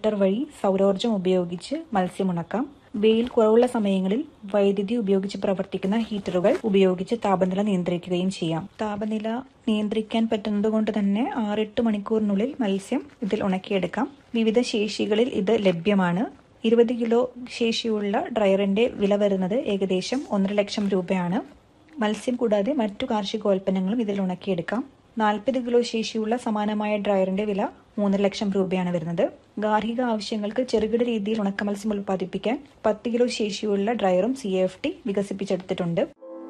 collector വഴി സൗരോർജ്ജം ഉപയോഗിച്ച് മത്സ്യം ഉണക്കാം വെയിൽ കുറവുള്ള സമയങ്ങളിൽ വൈദ്യുതി ഉപയോഗിച്ച് പ്രവർത്തിക്കുന്ന ഹീറ്ററുകൾ ഉപയോഗിച്ച് താപനില നിയന്ത്രിക്കുകയും ചെയ്യാം താപനില നിയന്ത്രിക്കാൻ പറ്റുന്നത് കൊണ്ട് തന്നെ ആറെട്ട് മണിക്കൂറിനുള്ളിൽ മത്സ്യം ഇതിൽ ഉണക്കിയെടുക്കാം വിവിധ ശേഷികളിൽ ഇത് ലഭ്യമാണ് ഇരുപത് കിലോ ശേഷിയുള്ള ഡ്രയറിന്റെ വില വരുന്നത് ഏകദേശം ഒന്നര ലക്ഷം രൂപയാണ് മത്സ്യം കൂടാതെ മറ്റു കാർഷികോൽപ്പന്നങ്ങളും ഇതിൽ ഉണക്കിയെടുക്കാം നാൽപ്പത് കിലോ ശേഷിയുള്ള സമാനമായ ഡ്രയറിന്റെ വില മൂന്നര ലക്ഷം രൂപയാണ് വരുന്നത് ഗാർഹിക ആവശ്യങ്ങൾക്ക് ചെറുകിട രീതിയിൽ ഉണക്കമത്സ്യം ഉൽപ്പാദിപ്പിക്കാൻ പത്ത് കിലോ ശേഷിയുള്ള ഡ്രയറും സി എഫ് ടി വികസിപ്പിച്ചെടുത്തിട്ടുണ്ട്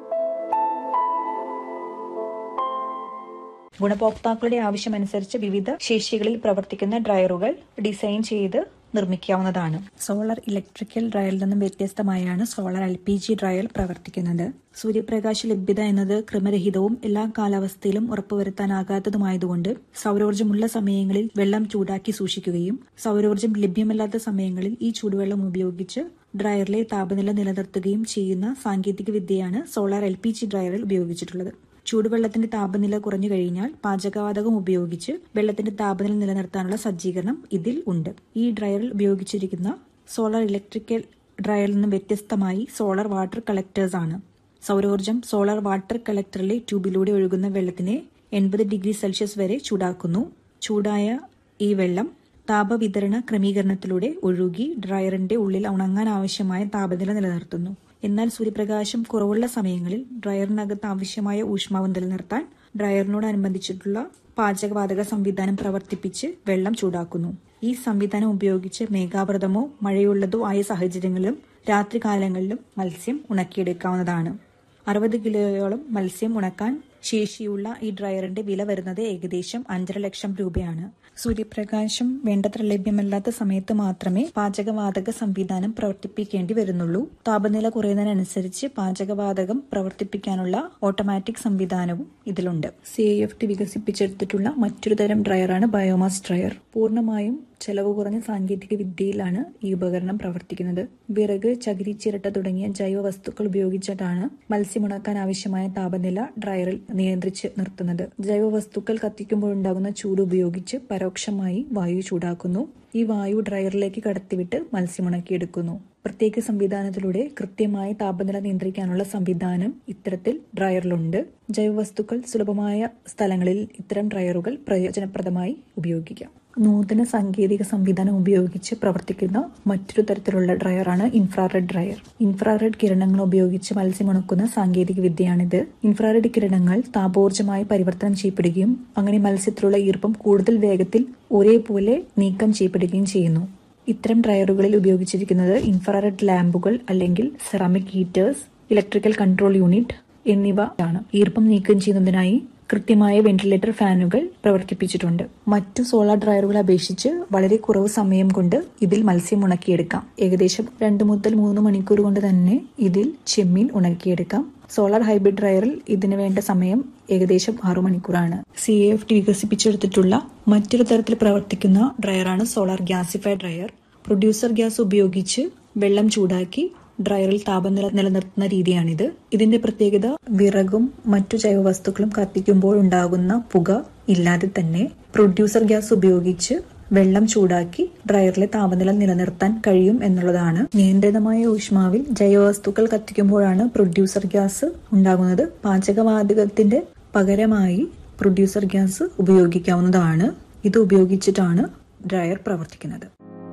ഗുണഭോക്താക്കളുടെ ആവശ്യമനുസരിച്ച് വിവിധ ശേഷികളിൽ പ്രവർത്തിക്കുന്ന ഡ്രയറുകൾ ഡിസൈൻ ചെയ്ത് നിർമ്മിക്കാവുന്നതാണ് സോളാർ ഇലക്ട്രിക്കൽ ഡ്രയറിൽ നിന്നും വ്യത്യസ്തമായാണ് solar L P G dryer പ്രവർത്തിക്കുന്നത് സൂര്യപ്രകാശ ലഭ്യത എന്നത് ക്രമരഹിതവും എല്ലാ കാലാവസ്ഥയിലും ഉറപ്പുവരുത്താനാകാത്തതുമായതുകൊണ്ട് സൗരോർജ്ജമുള്ള സമയങ്ങളിൽ വെള്ളം ചൂടാക്കി സൂക്ഷിക്കുകയും സൗരോർജ്ജം ലഭ്യമല്ലാത്ത സമയങ്ങളിൽ ഈ ചൂടുവെള്ളം ഉപയോഗിച്ച് ഡ്രയറിലെ താപനില നിലനിർത്തുകയും ചെയ്യുന്ന സാങ്കേതിക വിദ്യയാണ് സോളാർ എൽ പി ജി ഡ്രയറിൽ ഉപയോഗിച്ചിട്ടുള്ളത് ചൂടുവെള്ളത്തിന്റെ താപനില കുറഞ്ഞു കഴിഞ്ഞാൽ പാചകവാതകം ഉപയോഗിച്ച് വെള്ളത്തിന്റെ താപനില നിലനിർത്താനുള്ള സജ്ജീകരണം ഇതിൽ ഉണ്ട് ഈ ഡ്രയറിൽ ഉപയോഗിച്ചിരിക്കുന്ന സോളാർ ഇലക്ട്രിക്കൽ ഡ്രയറിൽ നിന്നും വ്യത്യസ്തമായി സോളാർ വാട്ടർ കളക്ടേഴ്സ് ആണ് സൗരോർജ്ജം സോളാർ വാട്ടർ കളക്ടറിലെ ട്യൂബിലൂടെ ഒഴുകുന്ന വെള്ളത്തിനെ എൺപത് ഡിഗ്രി സെൽഷ്യസ് വരെ ചൂടാക്കുന്നു ചൂടായ ഈ വെള്ളം താപവിതരണ ക്രമീകരണത്തിലൂടെ ഒഴുകി ഡ്രയറിന്റെ ഉള്ളിൽ ഉണങ്ങാൻ ആവശ്യമായ താപനില നിലനിർത്തുന്നു എന്നാൽ സൂര്യപ്രകാശം കുറവുള്ള സമയങ്ങളിൽ ഡ്രയറിനകത്ത് ആവശ്യമായ ഊഷ്മാവ് നിലനിർത്താൻ ഡ്രയറിനോടനുബന്ധിച്ചിട്ടുള്ള പാചകവാതക സംവിധാനം പ്രവർത്തിപ്പിച്ച് വെള്ളം ചൂടാക്കുന്നു ഈ സംവിധാനം ഉപയോഗിച്ച് മേഘാവൃതമോ മഴയുള്ളതോ ആയ സാഹചര്യങ്ങളിലും രാത്രികാലങ്ങളിലും മത്സ്യം ഉണക്കിയെടുക്കാവുന്നതാണ് അറുപത് കിലോയോളം മത്സ്യം ഉണക്കാൻ ശേഷിയുള്ള ഈ ഡ്രയറിന്റെ വില വരുന്നത് ഏകദേശം അഞ്ചര ലക്ഷം രൂപയാണ് സൂര്യപ്രകാശം വേണ്ടത്ര ലഭ്യമല്ലാത്ത സമയത്ത് മാത്രമേ പാചകവാതക സംവിധാനം പ്രവർത്തിപ്പിക്കേണ്ടി വരുന്നുള്ളൂ താപനില കുറയുന്നതിനനുസരിച്ച് പാചകവാതകം പ്രവർത്തിപ്പിക്കാനുള്ള ഓട്ടോമാറ്റിക് സംവിധാനവും ഇതിലുണ്ട് സി എഫ് ടി വികസിപ്പിച്ചെടുത്തിട്ടുള്ള മറ്റൊരു തരം ഡ്രയറാണ് ബയോമാസ് ഡ്രയർ പൂർണ്ണമായും ചെലവ് കുറഞ്ഞ സാങ്കേതിക വിദ്യയിലാണ് ഈ ഉപകരണം പ്രവർത്തിക്കുന്നത് വിറക് ചകിരി ചിരട്ട തുടങ്ങിയ ജൈവ വസ്തുക്കൾ ഉപയോഗിച്ചിട്ടാണ് മത്സ്യമുണക്കാൻ ആവശ്യമായ താപനില ഡ്രയറിൽ നിയന്ത്രിച്ച് നിർത്തുന്നത് ജൈവ വസ്തുക്കൾ കത്തിക്കുമ്പോഴുണ്ടാകുന്ന ചൂട് ഉപയോഗിച്ച് പരോക്ഷമായി വായു ചൂടാക്കുന്നു ഈ വായു ഡ്രയറിലേക്ക് കടത്തിവിട്ട് മത്സ്യമുണക്കിയെടുക്കുന്നു പ്രത്യേക സംവിധാനത്തിലൂടെ കൃത്യമായി താപനില നിയന്ത്രിക്കാനുള്ള സംവിധാനം ഇത്തരത്തിൽ ഡ്രയറിലുണ്ട് ജൈവവസ്തുക്കൾ സുലഭമായ സ്ഥലങ്ങളിൽ ഇത്തരം ഡ്രയറുകൾ പ്രയോജനപ്രദമായി ഉപയോഗിക്കാം നൂതന സാങ്കേതിക സംവിധാനം ഉപയോഗിച്ച് പ്രവർത്തിക്കുന്ന മറ്റൊരു തരത്തിലുള്ള ഡ്രയറാണ് ഇൻഫ്രാറെഡ് ഡ്രയർ ഇൻഫ്രാറെഡ് കിരണങ്ങൾ ഉപയോഗിച്ച് മത്സ്യം ഉണക്കുന്ന സാങ്കേതിക വിദ്യയാണിത് ഇൻഫ്രാറെഡ് കിരണങ്ങൾ താപോർജ്ജമായി പരിവർത്തനം ചെയ്യപ്പെടുകയും അങ്ങനെ മത്സ്യത്തിലുള്ള ഈർപ്പം കൂടുതൽ വേഗത്തിൽ ഒരേപോലെ നീക്കം ചെയ്യപ്പെടുകയും ചെയ്യുന്നു ഇത്തരം ഡ്രയറുകളിൽ ഉപയോഗിച്ചിരിക്കുന്നത് ഇൻഫ്രാറെഡ് ലാമ്പുകൾ അല്ലെങ്കിൽ ceramic heaters electrical control unit എന്നിവ ആണ് ഈർപ്പം നീക്കം ചെയ്യുന്നതിനായി കൃത്യമായ വെന്റിലേറ്റർ ഫാനുകൾ പ്രവർത്തിപ്പിച്ചിട്ടുണ്ട് മറ്റു സോളാർ ഡ്രയറുകളെ അപേക്ഷിച്ച് വളരെ കുറവ് സമയം കൊണ്ട് ഇതിൽ മത്സ്യം ഉണക്കിയെടുക്കാം ഏകദേശം രണ്ട് മുതൽ മൂന്ന് മണിക്കൂർ കൊണ്ട് തന്നെ ഇതിൽ ചെമ്മീൻ ഉണക്കിയെടുക്കാം സോളാർ ഹൈബ്രിഡ് ഡ്രയറിൽ ഇതിന് വേണ്ട സമയം ഏകദേശം ആറു മണിക്കൂറാണ് സി എഫ് ടി വികസിപ്പിച്ചെടുത്തിട്ടുള്ള മറ്റൊരു തരത്തിൽ പ്രവർത്തിക്കുന്ന ഡ്രയറാണ് solar gasified dryer producer gas ഉപയോഗിച്ച് വെള്ളം ചൂടാക്കി ഡ്രയറിൽ താപനില നിലനിർത്തുന്ന രീതിയാണിത് ഇതിന്റെ പ്രത്യേകത വിറകും മറ്റു ജൈവവസ്തുക്കളും കത്തിക്കുമ്പോൾ ഉണ്ടാകുന്ന പുക ഇല്ലാതെ തന്നെ പ്രൊഡ്യൂസർ ഗ്യാസ് ഉപയോഗിച്ച് വെള്ളം ചൂടാക്കി ഡ്രയറിലെ താപനില നിലനിർത്താൻ കഴിയും എന്നുള്ളതാണ് നിയന്ത്രിതമായ ഊഷ്മാവിൽ ജൈവവസ്തുക്കൾ കത്തിക്കുമ്പോഴാണ് പ്രൊഡ്യൂസർ ഗ്യാസ് ഉണ്ടാകുന്നത് പാചകവാതകത്തിന്റെ പകരമായി പ്രൊഡ്യൂസർ ഗ്യാസ് ഉപയോഗിക്കാവുന്നതാണ് ഇത് ഉപയോഗിച്ചിട്ടാണ് ഡ്രയർ പ്രവർത്തിക്കുന്നത്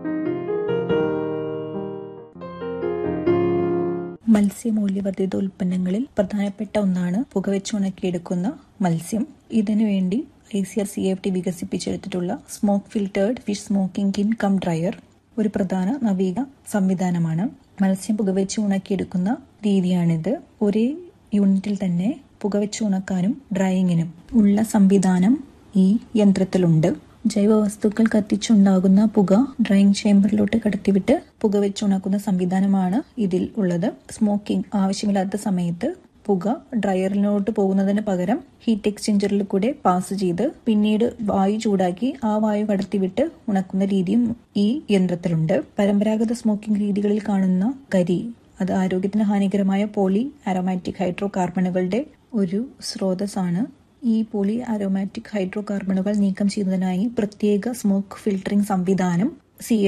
മത്സ്യമൂല്യവർദ്ധിത ഉൽപ്പന്നങ്ങളിൽ പ്രധാനപ്പെട്ട ഒന്നാണ് പുകവെച്ച് ഉണക്കിയെടുക്കുന്ന മത്സ്യം ഇതിനു വേണ്ടി I C R C F T വികസിപ്പിച്ചെടുത്തിട്ടുള്ള smoke filtered fish smoking kiln cum dryer ഒരു പ്രധാന നവീക സംവിധാനമാണ് മത്സ്യം പുകവെച്ച് ഉണക്കിയെടുക്കുന്ന രീതിയാണിത് ഒരേ യൂണിറ്റിൽ തന്നെ പുകവെച്ച് ഉണക്കാനും ഡ്രൈയിങ്ങിനും ഉള്ള സംവിധാനം ഈ യന്ത്രത്തിലുണ്ട് ജൈവവസ്തുക്കൾ കത്തിച്ചുണ്ടാകുന്ന പുക ഡ്രൈയിങ് ചേംബറിലോട്ട് കടത്തിവിട്ട് പുകവെച്ചുണക്കുന്ന സംവിധാനമാണ് ഇതിൽ ഉള്ളത് സ്മോക്കിംഗ് ആവശ്യമില്ലാത്ത സമയത്ത് പുക ഡ്രയറിലോട്ട് പോകുന്നതിന് പകരം ഹീറ്റ് എക്സ്ചേഞ്ചറിൽ കൂടെ പാസ് ചെയ്ത് പിന്നീട് വായു ചൂടാക്കി ആ വായു കടത്തിവിട്ട് ഉണക്കുന്ന രീതിയും ഈ യന്ത്രത്തിലുണ്ട് പരമ്പരാഗത സ്മോക്കിംഗ് രീതികളിൽ കാണുന്ന കരി അത് ആരോഗ്യത്തിന് ഹാനികരമായ പോളി അരോമാറ്റിക് ഹൈഡ്രോ കാർബണുകളുടെ ഒരു സ്രോതസ്സാണ് ഈ പോളി അരോമാറ്റിക് ഹൈഡ്രോ കാർബണുകൾ നീക്കം ചെയ്യുന്നതിനായി പ്രത്യേക സ്മോക്ക് ഫിൽട്ടറിംഗ് സംവിധാനം സി